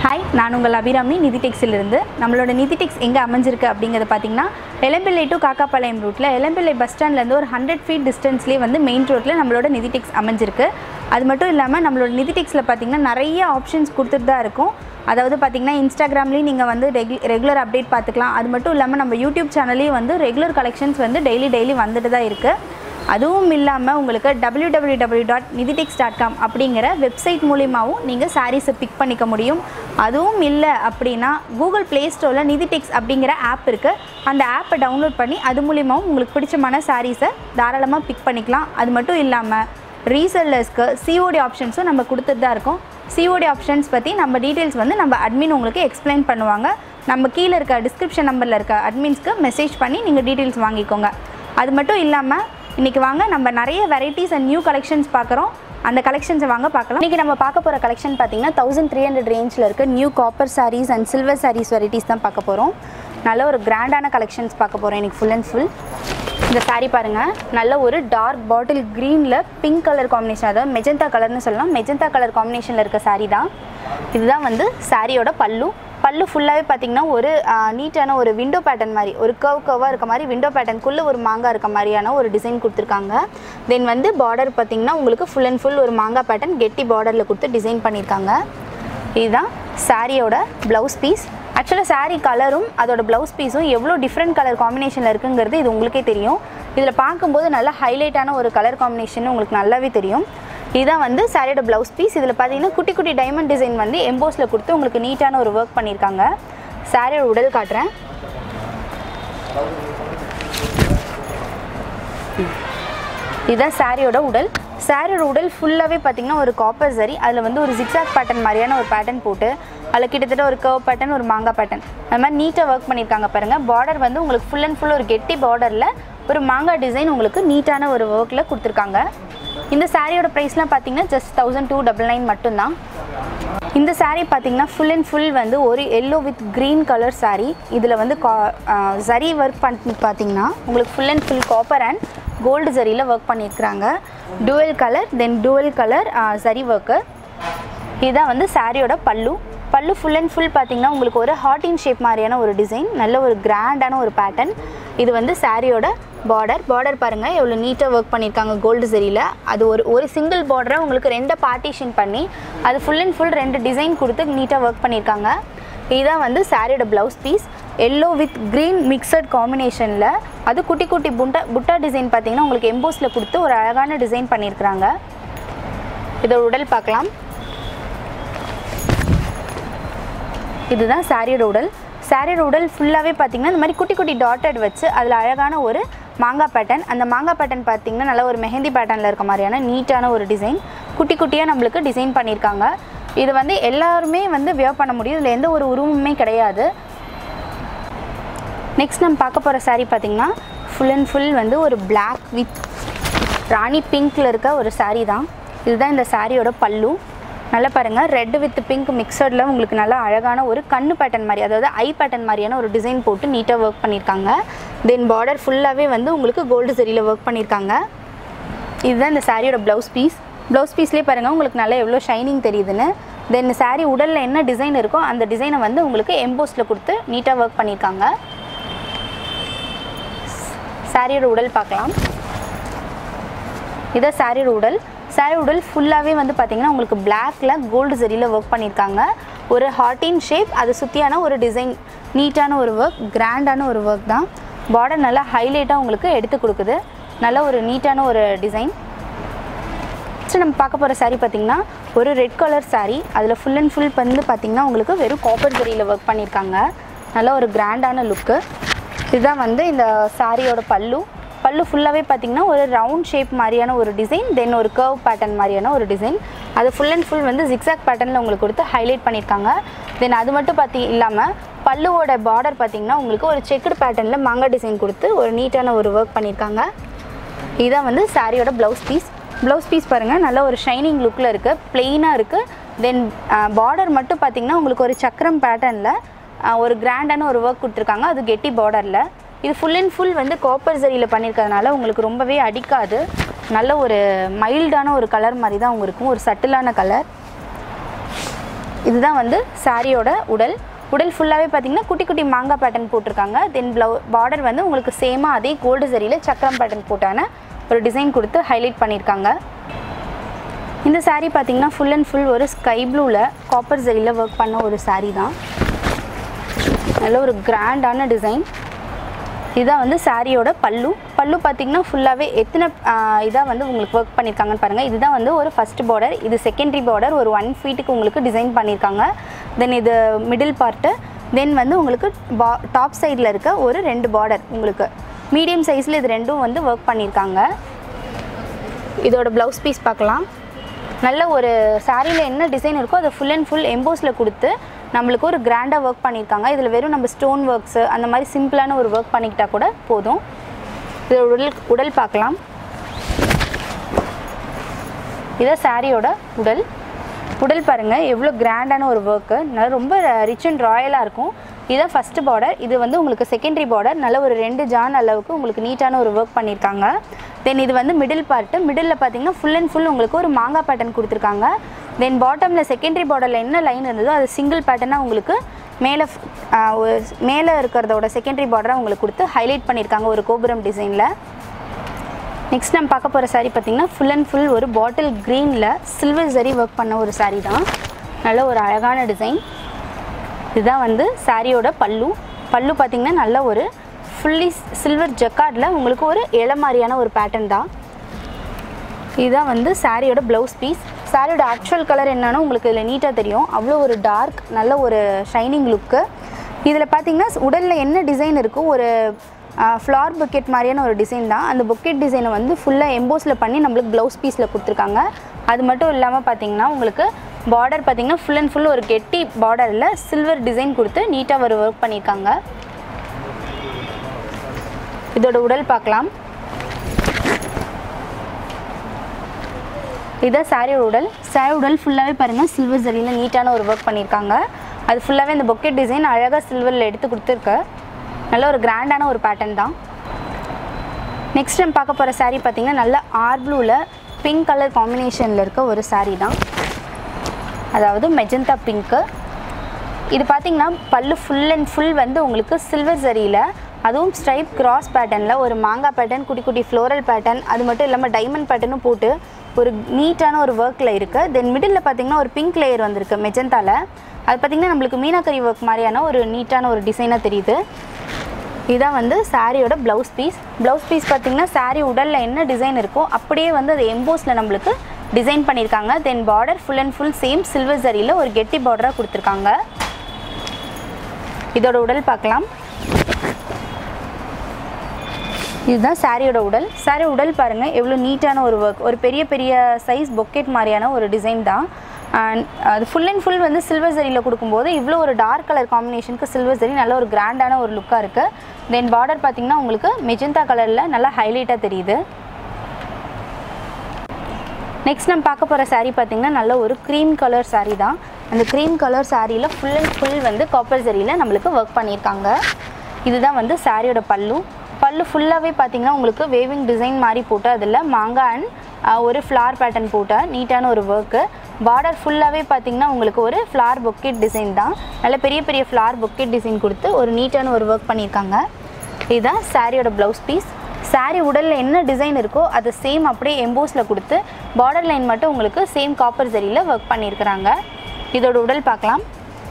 hi நான் உங்கள் அபிராமி நிதிடெக்ஸிலிருந்து நம்மளோட நிதிடெக்ஸ் எங்கே அமைஞ்சிருக்கு அப்படிங்கிறத பார்த்தீங்கன்னா எலம்பிள்ளை டு காக்காப்பாளையம் ரூட்டில் எலம்பிள்ளை பஸ் ஸ்டாண்ட்லேருந்து ஒரு ஹண்ட்ரட் ஃபீட் டிஸ்டன்ஸ்லேயே வந்து மெயின் ரோட்டில் நம்மளோட நிதிடெக்ஸ் அமைஞ்சிருக்கு அது மட்டும் இல்லாமல் நம்மளோட நிதிடெக்ஸில் பார்த்தீங்கன்னா நிறைய ஆப்ஷன்ஸ் கொடுத்துட்டு தான் இருக்கும் அதாவது பார்த்தீங்கன்னா இன்ஸ்டாகிராம்லேயும் நீங்கள் வந்து ரெகு ரெகுலர் அப்டேட் பார்த்துக்கலாம் அது மட்டும் இல்லாமல் நம்ம யூடியூப் சேனல்லையும் வந்து ரெகுலர் கலெக்ஷன்ஸ் வந்து டெய்லி டெய்லி வந்துட்டு தான் இருக்குது அதுவும் இல்லாமல் உங்களுக்கு W W W dot Nidhitex dot com அப்படிங்கிற வெப்சைட் மூலியமாகவும் நீங்கள் சாரீஸை பிக் பண்ணிக்க முடியும் அதுவும் இல்லை அப்படின்னா கூகுள் ப்ளே ஸ்டோரில் நிதிடெக்ஸ் அப்படிங்கிற ஆப் இருக்குது அந்த ஆப்பை டவுன்லோட் பண்ணி அது மூலியமாகவும் உங்களுக்கு பிடிச்சமான சாரீஸை தாராளமாக பிக் பண்ணிக்கலாம் அது மட்டும் இல்லாமல் ரீசெல்லர்ஸ்க்கு சிஓடி ஆப்ஷன்ஸும் நம்ம கொடுத்துட்டு தான் இருக்கோம் சிஓடி ஆப்ஷன்ஸ் பற்றி நம்ம டீட்டெயில்ஸ் வந்து நம்ம அட்மின் உங்களுக்கு எக்ஸ்பிளைன் பண்ணுவாங்க நம்ம கீழே இருக்க டிஸ்கிரிப்ஷன் நம்பரில் இருக்க அட்மின்ஸ்க்கு மெசேஜ் பண்ணி நீங்கள் டீட்டெயில்ஸ் வாங்கிக்கோங்க அது மட்டும் இல்லாமல் இன்றைக்கி வாங்க நம்ம நிறைய வெரைட்டிஸ் அண்ட் நியூ கலெக்ஷன்ஸ் பார்க்குறோம் அந்த கலெக்ஷன்ஸை வாங்க பார்க்கலாம் இன்றைக்கி நம்ம பார்க்க போகிற கலெக்ஷன் பார்த்தீங்கன்னா தௌசண்ட் த்ரீ ஹண்ட்ரட் ரேஞ்சில் இருக்க new copper sarees and silver sarees varieties தான் பார்க்க போகிறோம் நல்ல ஒரு கிராண்டான கலெக்ஷன்ஸ் பார்க்க போகிறோம் இன்றைக்கி ஃபுல் அண்ட் ஃபுல் இந்த saree பாருங்கள் நல்ல ஒரு டார்க் பாட்டில் க்ரீனில் பிங்க் கலர் காம்பினேஷன் அதாவது மெஜந்தா கலர்னு சொல்லலாம் மெஜந்தா கலர் காம்பினேஷனில் இருக்க saree தான் இதுதான் வந்து சாரியோட பல்லு பல்லு ஃபுல்லாகவே பார்த்தீங்கன்னா ஒரு நீட்டான ஒரு விண்டோ பேட்டர்ன் மாதிரி ஒரு கர்வ் கர்வாக இருக்க மாதிரி விண்டோ பேட்டர்னுக்குள்ளே ஒரு மாங்காய் இருக்க மாதிரியான ஒரு டிசைன் கொடுத்துருக்காங்க தென் வந்து பார்டர் பார்த்தீங்கன்னா உங்களுக்கு ஃபுல் அண்ட் ஃபுல் ஒரு மாங்காய் பேட்டர்ன் கெட்டி பார்டரில் கொடுத்து டிசைன் பண்ணியிருக்காங்க இதுதான் சாரியோட ப்ளவுஸ் பீஸ் ஆக்சுவலாக saree கலரும் அதோட ப்ளவுஸ் பீஸும் எவ்வளோ டிஃப்ரெண்ட் கலர் காம்பினேஷனில் இருக்குங்கிறது இது உங்களுக்கே தெரியும் இதில் பார்க்கும்போது நல்ல ஹைலைட்டான ஒரு கலர் காம்பினேஷன் உங்களுக்கு நல்லாவே தெரியும் இதுதான் வந்து சாரியோட ப்ளவுஸ் பீஸ் இதில் பார்த்தீங்கன்னா குட்டி குட்டி டைமண்ட் டிசைன் வந்து எம்போஸில் கொடுத்து உங்களுக்கு நீட்டான ஒரு ஒர்க் பண்ணியிருக்காங்க சாரியோட உடல் காட்டுறேன் இதுதான் சாரியோட உடல் சாரியோட உடல் ஃபுல்லாகவே பார்த்தீங்கன்னா ஒரு காப்பர் சரி அதில் வந்து ஒரு ஜிக்ஸாக் பேட்டர்ன் மாதிரியான ஒரு பேட்டர்ன் போட்டு அதில் கிட்டத்தட்ட ஒரு கர்வ் பேட்டர்ன் ஒரு மாங்காய் பேட்டர்ன் அது மாதிரி நீட்டாக ஒர்க் பண்ணியிருக்காங்க பாருங்கள் பார்டர் வந்து உங்களுக்கு ஃபுல் அண்ட் ஃபுல் ஒரு கெட்டி பார்டரில் ஒரு மாங்காய் டிசைன் உங்களுக்கு நீட்டான ஒரு ஒர்க்கில் கொடுத்துருக்காங்க இந்த சாரியோட ப்ரைஸ்லாம் பார்த்தீங்கன்னா just thousand two double nine மட்டும்தான் இந்த saree பார்த்தீங்கன்னா ஃபுல் அண்ட் ஃபுல் வந்து ஒரு yellow with green colour saree இதில் வந்து கா சரி ஒர்க் பண்ணி பார்த்தீங்கன்னா உங்களுக்கு full and full copper and gold ஜரியில் ஒர்க் பண்ணியிருக்கிறாங்க dual colour then dual colour சரி ஒர்க்கு இதுதான் வந்து சாரியோட பல்லு பல்லு ஃபுல் அண்ட் ஃபுல் பார்த்தீங்கன்னா உங்களுக்கு ஒரு ஹார்டின் ஷேப் மாதிரியான ஒரு டிசைன் நல்ல ஒரு கிராண்டான ஒரு பேட்டர்ன் இது வந்து சாரியோட பார்டர் பார்டர் பாருங்கள் எவ்வளோ நீட்டாக ஒர்க் பண்ணியிருக்காங்க கோல்டு சரியில் அது ஒரு ஒரு சிங்கிள் பார்டரை உங்களுக்கு ரெண்டை பார்ட்டிஷன் பண்ணி அது ஃபுல் அண்ட் ஃபுல் ரெண்டு டிசைன் கொடுத்து நீட்டாக ஒர்க் பண்ணியிருக்காங்க இதுதான் வந்து சாரியோட blouse piece yellow with green mixed காம்பினேஷனில் அது குட்டி குட்டி புட்டா புட்டா டிசைன் பார்த்தீங்கன்னா உங்களுக்கு எம்போஸில் கொடுத்து ஒரு அழகான டிசைன் பண்ணியிருக்கிறாங்க இதோட உடல் பார்க்கலாம் இதுதான் சாரியோட உடல் சாரியோட உடல் ஃபுல்லாகவே பார்த்தீங்கன்னா இந்த மாதிரி குட்டி குட்டி டாட்டட் வச்சு அதில் அழகான ஒரு மாங்காய் பேட்டர்ன் அந்த மாங்காய் பேட்டர்ன் பார்த்தீங்கன்னா நல்ல ஒரு மெஹந்தி பேட்டர்னில் இருக்க மாதிரியான நீட்டான ஒரு டிசைன் குட்டி குட்டியாக நம்மளுக்கு டிசைன் பண்ணியிருக்காங்க இது வந்து எல்லாருமே வந்து வியர் பண்ண முடியும் இதில் எந்த ஒரு உருவமுமே கிடையாது நெக்ஸ்ட் நம்ம பார்க்க போகிற saree பார்த்தீங்கன்னா ஃபுல் அண்ட் ஃபுல் வந்து ஒரு Black வித் ராணி பிங்க்கில் இருக்க ஒரு saree தான் இதுதான் இந்த சாரியோட பல்லு நல்லா பாருங்கள் ரெட் வித் பிங்க் மிக்சடில் உங்களுக்கு நல்லா அழகான ஒரு கண்ணு பேட்டர்ன் மாதிரி அதாவது ஐ பேட்டர்ன் மாதிரியான ஒரு டிசைன் போட்டு நீட்டாக ஒர்க் பண்ணியிருக்காங்க தென் பார்டர் ஃபுல்லாகவே வந்து உங்களுக்கு கோல்டு சரியில் ஒர்க் பண்ணியிருக்காங்க இதுதான் இந்த சாரியோட ப்ளவுஸ் பீஸ் ப்ளவுஸ் பீஸ்லேயே பாருங்கள் உங்களுக்கு நல்லா எவ்வளோ ஷைனிங் தெரியுதுன்னு தென் சாரீ உடலில் என்ன டிசைன் இருக்கோ அந்த டிசைனை வந்து உங்களுக்கு எம்போஸில் கொடுத்து நீட்டாக ஒர்க் பண்ணியிருக்காங்க சாரியோட உடல் பார்க்கலாம் இதான் சாரியோட உடல் சாரி உடல் ஃபுல்லாகவே வந்து பார்த்தீங்கன்னா உங்களுக்கு பிளாக்ல கோல்டு ஜரியில் ஒர்க் பண்ணியிருக்காங்க ஒரு ஹார்டின் ஷேப் அதை சுற்றியான ஒரு டிசைன் நீட்டான ஒரு ஒர்க் கிராண்டான ஒரு ஒர்க் தான் பார்டர் நல்லா ஹைலைட்டாக உங்களுக்கு எடுத்து கொடுக்குது நல்ல ஒரு நீட்டான ஒரு டிசைன் நெக்ஸ்ட் நம்ம பார்க்க போகிற saree பார்த்தீங்கன்னா ஒரு ரெட் கலர் saree அதில் ஃபுல் அண்ட் ஃபுல் வந்து பார்த்தீங்கன்னா உங்களுக்கு வெறும் காப்பர் ஜரியில் ஒர்க் பண்ணியிருக்காங்க நல்ல ஒரு கிராண்டான லுக்கு இதுதான் வந்து இந்த சாரியோட பல்லு பல்லு ஃபுல்லாகவே பார்த்தீங்கன்னா ஒரு ரவுண்ட் ஷேப் மாதிரியான ஒரு டிசைன் தென் ஒரு கர்வ் பேட்டர்ன் மாதிரியான ஒரு டிசைன் அது ஃபுல் அண்ட் ஃபுல் வந்து ஜிக்ஸாக் பேட்டர்னில் உங்களுக்கு கொடுத்து ஹைலைட் பண்ணியிருக்காங்க தென் அது மட்டும் பார்த்தி இல்லாமல் பல்லுவோட பார்டர் பார்த்தீங்கன்னா உங்களுக்கு ஒரு செக்குடு பேட்டர்னில் மாங்காய் டிசைன் கொடுத்து ஒரு நீட்டான ஒரு ஒர்க் பண்ணியிருக்காங்க இதுதான் வந்து சாரியோட ப்ளவுஸ் பீஸ் ப்ளவுஸ் பீஸ் பாருங்கள் நல்ல ஒரு ஷைனிங் லுக்கில் இருக்குது ப்ளெயினாக இருக்குது தென் பார்டர் மட்டும் பார்த்தீங்கன்னா உங்களுக்கு ஒரு சக்கரம் பேட்டர்னில் ஒரு கிராண்டான ஒரு ஒர்க் கொடுத்துருக்காங்க அது கெட்டி பார்டரில் இது ஃபுல் அண்ட் ஃபுல் வந்து காப்பர் சரியில் பண்ணியிருக்கிறதுனால உங்களுக்கு ரொம்பவே அடிக்காது நல்ல ஒரு மைல்டான ஒரு கலர் மாதிரி தான் உங்களுக்கு இருக்கும் ஒரு சட்டிலான கலர் இதுதான் வந்து சாரியோட உடல் உடல் ஃபுல்லாகவே பார்த்தீங்கன்னா குட்டி குட்டி மாங்காய் பேட்டர்ன் போட்டிருக்காங்க தென் ப்ளவு பார்டர் வந்து உங்களுக்கு சேமாக அதே கோல்டு சரியில் சக்கரம் பேட்டர்ன் போட்டான ஒரு டிசைன் கொடுத்து ஹைலைட் பண்ணியிருக்காங்க இந்த saree பார்த்தீங்கன்னா ஃபுல் அண்ட் ஃபுல் ஒரு ஸ்கை ப்ளூவில் காப்பர் ஜரியில் ஒர்க் பண்ண ஒரு saree தான் நல்ல ஒரு கிராண்டான டிசைன் இதான் வந்து சாரியோட பல்லு பல்லு பார்த்தீங்கன்னா ஃபுல்லாகவே எத்தனை இதாக வந்து உங்களுக்கு ஒர்க் பண்ணியிருக்காங்கன்னு பாருங்கள் இதுதான் வந்து ஒரு ஃபஸ்ட் பார்டர் இது செகண்டரி பார்டர் ஒரு ஒன் ஃபீட்டுக்கு உங்களுக்கு டிசைன் பண்ணியிருக்காங்க தென் இது மிடில் பார்ட்டு தென் வந்து உங்களுக்கு பா டாப் சைடில் இருக்க ஒரு ரெண்டு பார்டர் உங்களுக்கு மீடியம் சைஸில் இது ரெண்டும் வந்து ஒர்க் பண்ணியிருக்காங்க இதோட ப்ளவுஸ் பீஸ் பார்க்கலாம் நல்ல ஒரு சாரியில் என்ன டிசைன் இருக்கோ அதை ஃபுல் அண்ட் ஃபுல் எம்போஸில் கொடுத்து நம்மளுக்கு ஒரு கிராண்டாக ஒர்க் பண்ணியிருக்காங்க இதில் வெறும் நம்ம ஸ்டோன் ஒர்க்ஸு அந்த மாதிரி சிம்பிளான ஒரு ஒர்க் பண்ணிக்கிட்டா கூட போதும் இதோட உடல் உடல் பார்க்கலாம் இதான் சாரியோட உடல் உடல் பாருங்கள் எவ்வளோ கிராண்டான ஒரு ஒர்க்கு நல்லா ரொம்ப ரிச் அண்ட் ராயலாக இருக்கும் இதுதான் ஃபஸ்ட்டு பார்டர் இது வந்து உங்களுக்கு செகண்டரி பார்டர் நல்ல ஒரு ரெண்டு ஜான் அளவுக்கு உங்களுக்கு நீட்டான ஒரு ஒர்க் பண்ணியிருக்காங்க தென் இது வந்து மிடில் பார்ட்டு மிடில் பார்த்தீங்கன்னா ஃபுல் அண்ட் ஃபுல் உங்களுக்கு ஒரு மாங்காய் பேட்டர்ன் கொடுத்துருக்காங்க தென் பாட்டமில் செகண்டரி பார்டரில் என்ன லைன் இருந்ததோ அது சிங்கிள் பேட்டர்னாக உங்களுக்கு மேலே மேலே இருக்கிறதோட செகண்டரி பார்டரை உங்களுக்கு கொடுத்து ஹைலைட் பண்ணியிருக்காங்க ஒரு கோபுரம் டிசைனில் நெக்ஸ்ட் நம்ம பார்க்க போகிற saree பார்த்தீங்கன்னா ஃபுல் அண்ட் ஃபுல் ஒரு பாட்டில் க்ரீனில் சில்வர் ஜரி ஒர்க் பண்ண ஒரு saree தான் நல்ல ஒரு அழகான டிசைன் இதுதான் வந்து சாரியோட பல்லு பல்லு பார்த்தீங்கன்னா நல்ல ஒரு ஃபுல்லி சில்வர் ஜக்கார்டில் உங்களுக்கு ஒரு இலை மாதிரியான ஒரு பேட்டர்ன் தான் இதுதான் வந்து சாரியோட ப்ளவுஸ் பீஸ் சாரியோட ஆக்சுவல் கலர் என்னன்னு உங்களுக்கு இதில் நீட்டாக தெரியும் அவ்வளோ ஒரு டார்க் நல்ல ஒரு ஷைனிங் லுக்கு இதில் பார்த்தீங்கன்னா உடலில் என்ன டிசைன் இருக்கோ ஒரு ஃப்ளார் பொக்கெட் மாதிரியான ஒரு டிசைன் தான் அந்த பொக்கெட் டிசைனை வந்து ஃபுல்லாக எம்போஸில் பண்ணி நம்மளுக்கு ப்ளவுஸ் பீஸில் கொடுத்துருக்காங்க அது மட்டும் இல்லாமல் பார்த்தீங்கன்னா உங்களுக்கு பார்டர் பார்த்தீங்கன்னா ஃபுல் அண்ட் ஃபுல் ஒரு கெட்டி பார்டரில் சில்வர் டிசைன் கொடுத்து நீட்டாக ஒரு ஒர்க் பண்ணியிருக்காங்க இதோட உடல் பார்க்கலாம் இதான் சாரியோட உடல் சாரி உடல் ஃபுல்லாகவே பாருங்கள் சில்வர் ஜரியில் நீட்டான ஒரு ஒர்க் பண்ணியிருக்காங்க அது ஃபுல்லாகவே இந்த பொக்கெட் டிசைன் அழகாக சில்வரில் எடுத்து கொடுத்துருக்கு நல்ல ஒரு கிராண்டான ஒரு பேட்டர்ன் தான் நெக்ஸ்ட் நம்ம பார்க்க போகிற saree பார்த்தீங்கன்னா நல்ல ஆர் ப்ளூவில் பிங்க் கலர் காம்பினேஷனில் இருக்க ஒரு saree தான் அதாவது மெஜந்தா பிங்க்கு இது பார்த்தீங்கன்னா பல்லு ஃபுல் அண்ட் ஃபுல் வந்து உங்களுக்கு சில்வர் ஜரியில் அதுவும் ஸ்ட்ரைப் கிராஸ் பேட்டர்னில் ஒரு மாங்காய் பேட்டர்ன் குட்டி குட்டி ஃப்ளோரல் பேட்டர்ன் அது மட்டும் இல்லாமல் டைமண்ட் பேட்டர்னும் போட்டு ஒரு நீட்டான ஒரு ஒர்க்கில் இருக்குது தென் மிடில் பார்த்தீங்கன்னா ஒரு பிங்க் லேயர் வந்திருக்கு மெஜந்தாவில் அது பார்த்தீங்கன்னா நம்மளுக்கு மீனாக்கரி ஒர்க் மாதிரியான ஒரு நீட்டான ஒரு டிசைனாக தெரியுது இதான் வந்து சாரியோட ப்ளவுஸ் பீஸ் ப்ளவுஸ் பீஸ் பார்த்தீங்கன்னா சாரி உடலில் என்ன டிசைன் இருக்கோ அப்படியே வந்து அது எம்போஸில் நம்மளுக்கு டிசைன் பண்ணியிருக்காங்க then border full and full same silver ஜரியில் ஒரு கெட்டி பார்டராக கொடுத்துருக்காங்க இதோட உடல் பார்க்கலாம் இதுதான் சாரியோட உடல் சாரி உடல் பாருங்கள் எவ்வளோ நீட்டான ஒரு ஒர்க் ஒரு பெரிய பெரிய சைஸ் பொக்கெட் மாதிரியான ஒரு டிசைன் தான் And அது ஃபுல் அண்ட் ஃபுல் வந்து சில்வர் ஜரியில் கொடுக்கும்போது இவ்வளோ ஒரு டார்க் கலர் காம்பினேஷனுக்கு சில்வர் ஜரி நல்ல ஒரு கிராண்டான ஒரு லுக்காக இருக்குது தென் பார்டர் பார்த்தீங்கன்னா உங்களுக்கு மெஜந்தா கலரில் நல்லா ஹைலைட்டாக தெரியுது நெக்ஸ்ட் நம்ம பார்க்க போகிற saree பார்த்தீங்கன்னா நல்ல ஒரு க்ரீம் கலர் saree தான் அந்த க்ரீம் கலர் சாரியில் ஃபுல் அண்ட் ஃபுல் வந்து காப்பர் ஜரியில் நம்மளுக்கு ஒர்க் பண்ணியிருக்காங்க இதுதான் வந்து சாரியோட பல்லு பல்லு ஃபுல்லாகவே பார்த்தீங்கன்னா உங்களுக்கு வேவிங் டிசைன் மாதிரி போட்டு அதில் மாங்காய் அண்ட் ஒரு ஃப்ளார் பேட்டர்ன் போட்ட நீட்டான ஒரு ஒர்க்கு பார்டர் ஃபுல்லாகவே பார்த்தீங்கன்னா உங்களுக்கு ஒரு ஃப்ளார் பொக்கெட் டிசைன் தான் நல்ல பெரிய பெரிய ஃப்ளார் பொக்கெட் டிசைன் கொடுத்து ஒரு நீட்டான ஒரு ஒர்க் பண்ணியிருக்காங்க இதுதான் சாரியோட ப்ளவுஸ் பீஸ் saree உடலில் என்ன டிசைன் இருக்கோ அதை சேம் அப்படியே எம்போஸில் கொடுத்து பார்டர் லைன் மட்டும் உங்களுக்கு சேம் காப்பர் ஜரியில் ஒர்க் பண்ணியிருக்கிறாங்க இதோட உடல் பார்க்கலாம்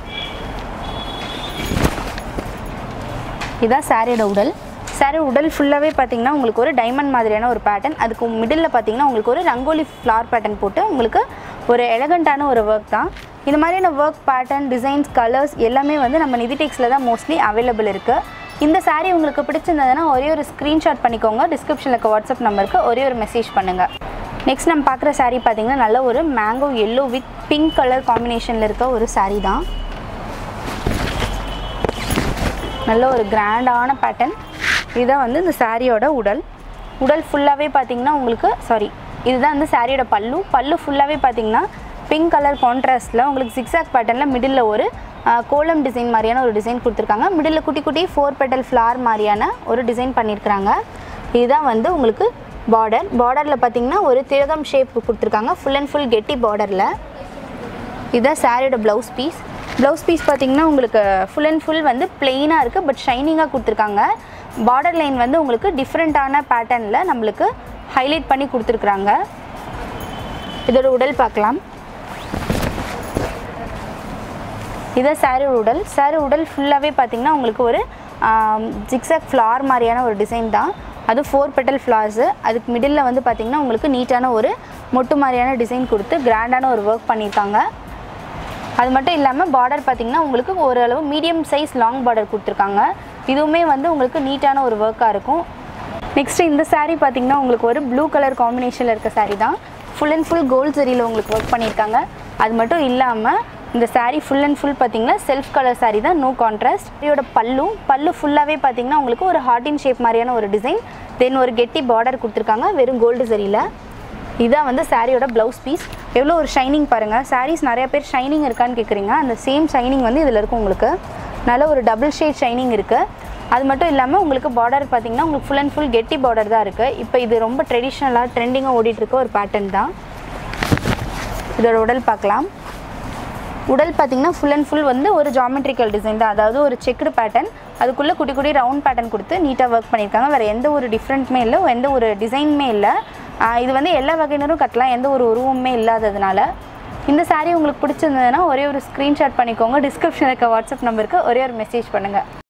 இதுதான் சாரியோட உடல் சாரி உடல் ஃபுல்லாகவே பார்த்தீங்கன்னா உங்களுக்கு ஒரு டைமண்ட் மாதிரியான ஒரு பேட்டர்ன் அதுக்கு மிடில் பார்த்தீங்கன்னா உங்களுக்கு ஒரு ரங்கோலி ஃப்ளார் பேட்டர்ன் போட்டு உங்களுக்கு ஒரு எலகண்ட்டான ஒரு ஒர்க் தான் இந்த மாதிரியான ஒர்க் பேட்டர்ன் டிசைன்ஸ் கலர்ஸ் எல்லாமே வந்து நம்ம நிதிடெக்ஸில் தான் மோஸ்ட்லி அவைலபிள் இருக்குது இந்த saree உங்களுக்கு பிடிச்சிருந்ததுன்னா ஒரே ஒரு ஸ்க்ரீன்ஷாட் பண்ணிக்கோங்க டிஸ்கிரிப்ஷனில் இருக்க வாட்ஸ்அப் நம்பருக்கு ஒரே ஒரு மெசேஜ் பண்ணுங்கள் நெக்ஸ்ட் நம்ம பார்க்குற saree பார்த்தீங்கன்னா நல்ல ஒரு mango yellow with pink colour காம்பினேஷனில் இருக்க ஒரு saree தான் நல்ல ஒரு கிராண்டான பேட்டர்ன் இதுதான் வந்து இந்த சாரியோட உடல் உடல் ஃபுல்லாகவே பார்த்தீங்கன்னா உங்களுக்கு சாரி இதுதான் வந்து சாரியோட பல்லு பல்லு ஃபுல்லாகவே பார்த்தீங்கன்னா பிங்க் கலர் கான்ட்ராஸ்ட்டில் உங்களுக்கு சிக்ஸாக் பேட்டர்னில் மிடில் ஒரு ஆஹ், கோலம் டிசைன் மாதிரியான ஒரு டிசைன் கொடுத்துருக்காங்க மிடில் குட்டி குட்டி ஃபோர் பெட்டல் ஃப்ளார் மாதிரியான ஒரு டிசைன் பண்ணியிருக்கிறாங்க இதுதான் வந்து உங்களுக்கு பார்டர் பார்டரில் பார்த்தீங்கன்னா ஒரு திலகம் ஷேப் கொடுத்துருக்காங்க ஃபுல் அண்ட் ஃபுல் கெட்டி பார்டரில் இதுதான் சாரியோட ப்ளவுஸ் பீஸ் ப்ளவுஸ் பீஸ் பார்த்தீங்கன்னா உங்களுக்கு ஃபுல் அண்ட் ஃபுல் வந்து பிளெயினாக இருக்குது பட் ஷைனிங்காக கொடுத்துருக்காங்க பார்டர் லைன் வந்து உங்களுக்கு டிஃப்ரெண்ட்டான பேட்டர்னில் நம்மளுக்கு ஹைலைட் பண்ணி கொடுத்துருக்குறாங்க இதோட உடல் பார்க்கலாம் இதான் சாரி உடல் சாரி உடல் ஃபுல்லாகவே பார்த்தீங்கன்னா உங்களுக்கு ஒரு ஜிக்ஸாக் ஃப்ளார் மாதிரியான ஒரு டிசைன் தான் அது ஃபோர் பெட்டல் ஃப்ளார்ஸு அதுக்கு மிடில் வந்து பார்த்திங்கன்னா உங்களுக்கு நீட்டான ஒரு மொட்டு மாதிரியான டிசைன் கொடுத்து கிராண்டான ஒரு ஒர்க் பண்ணியிருக்காங்க அது மட்டும் இல்லாமல் பார்டர் பார்த்திங்கன்னா உங்களுக்கு ஓரளவு மீடியம் சைஸ் லாங் பார்டர் கொடுத்துருக்காங்க இதுவுமே வந்து உங்களுக்கு நீட்டான ஒரு ஒர்க்காக இருக்கும் நெக்ஸ்ட் இந்த saree பார்த்தீங்கன்னா உங்களுக்கு ஒரு ப்ளூ கலர் காம்பினேஷனில் இருக்க saree தான் ஃபுல் அண்ட் ஃபுல் கோல்ட் சரியில் உங்களுக்கு ஒர்க் பண்ணியிருக்காங்க அது மட்டும் இல்லாமல் இந்த saree ஃபுல் அண்ட் ஃபுல் பார்த்தீங்கன்னா செல்ஃப் கலர் saree தான் நோ கான்ட்ராஸ்ட் இதோட பல்லு பல்லு ஃபுல்லாகவே பார்த்தீங்கன்னா உங்களுக்கு ஒரு ஹார்டின் ஷேப் மாதிரியான ஒரு டிசைன் தென் ஒரு கெட்டி பார்டர் கொடுத்துருக்காங்க வெறும் கோல்டு சரியில் இதான் வந்து சாரியோட ப்ளவுஸ் பீஸ் எவ்வளோ ஒரு ஷைனிங் பாருங்கள் சாரீஸ் நிறைய பேர் ஷைனிங் இருக்கான்னு கேட்குறீங்க அந்த சேம் ஷைனிங் வந்து இதில் இருக்கும் உங்களுக்கு நல்ல ஒரு டபுள் ஷேட் ஷைனிங் இருக்குது அது மட்டும் இல்லாமல் உங்களுக்கு பார்டர் பார்த்தீங்கன்னா உங்களுக்கு ஃபுல் அண்ட் ஃபுல் கெட்டி பார்டர் தான் இருக்குது இப்போ இது ரொம்ப ட்ரெடிஷ்னலாக ட்ரெண்டிங்காக ஓடிட்டுருக்க ஒரு பேட்டர்ன் தான் இதோட உடல் பார்க்கலாம் உடல் பார்த்தீங்கன்னா ஃபுல் அண்ட் ஃபுல் வந்து ஒரு ஜாமெட்ரிக்கல் டிசைன் தான் அதாவது ஒரு செக்குடு பேட்டர்ன் அதுக்குள்ளே குட்டி குட்டி ரவுண்ட் பேட்டர்ன் கொடுத்து நீட்டாக ஒர்க் பண்ணியிருக்காங்க வேறு எந்த ஒரு டிஃப்ரெண்ட்டுமே இல்லை எந்த ஒரு டிசைனுமே இல்லை ஆஹ் இது வந்து எல்லா வகையினரும் கட்டலாம் எந்த ஒரு உருவமுமே இல்லாததுனால இந்த saree உங்களுக்கு பிடிச்சிருந்ததுன்னா ஒரே ஒரு ஸ்க்ரீன்ஷாட் பண்ணிக்கோங்க டிஸ்கிரிப்ஷனில் இருக்க வாட்ஸ்அப் நம்பருக்கு ஒரே ஒரு மெசேஜ் பண்ணுங்கள்